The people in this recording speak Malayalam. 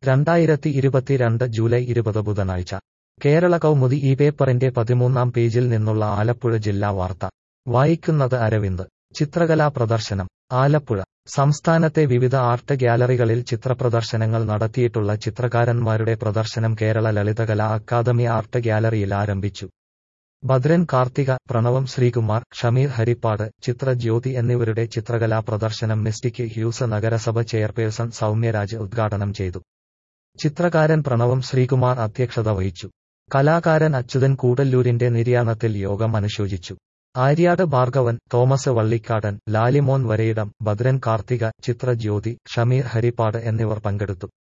രണ്ടായിരത്തി ഇരുപത്തിരണ്ട് ജൂലൈ ഇരുപത് ബുധനാഴ്ച കേരള കൗമുദി ഈ പേപ്പറിന്റെ പതിമൂന്നാം പേജിൽ നിന്നുള്ള ആലപ്പുഴ ജില്ലാ വാർത്ത വായിക്കുന്നത് അരവിന്ദ് ചിത്രകലാ പ്രദർശനം ആലപ്പുഴ സംസ്ഥാനത്തെ വിവിധ ആർട്ട് ഗ്യാലറികളിൽ ചിത്രപ്രദർശനങ്ങൾ നടത്തിയിട്ടുള്ള ചിത്രകാരന്മാരുടെ പ്രദർശനം കേരള ലളിതകലാ അക്കാദമി ആർട്ട് ഗ്യാലറിയിൽ ആരംഭിച്ചു ഭദ്രൻ കാർത്തിക പ്രണവം ശ്രീകുമാർ ഷമീർ ഹരിപ്പാട് ചിത്ര ജ്യോതി എന്നിവരുടെ ചിത്രകലാ പ്രദർശനം മിസ്റ്റിക് ഹ്യൂസ് നഗരസഭ ചെയർപേഴ്സൺ സൗമ്യരാജ് ഉദ്ഘാടനം ചെയ്തു ചിത്രകാരൻ പ്രണവം ശ്രീകുമാർ അധ്യക്ഷത വഹിച്ചു കലാകാരൻ അച്യുതൻ കൂടല്ലൂരിന്റെ നിര്യാണത്തിൽ യോഗം അനുശോചിച്ചു ആര്യാട് ഭാർഗവൻ തോമസ് വള്ളിക്കാടൻ ലാലിമോൻ വരയിടം ഭദ്രൻ കാർത്തിക ചിത്ര ജ്യോതി ഷമീർ ഹരിപ്പാട് എന്നിവർ പങ്കെടുത്തു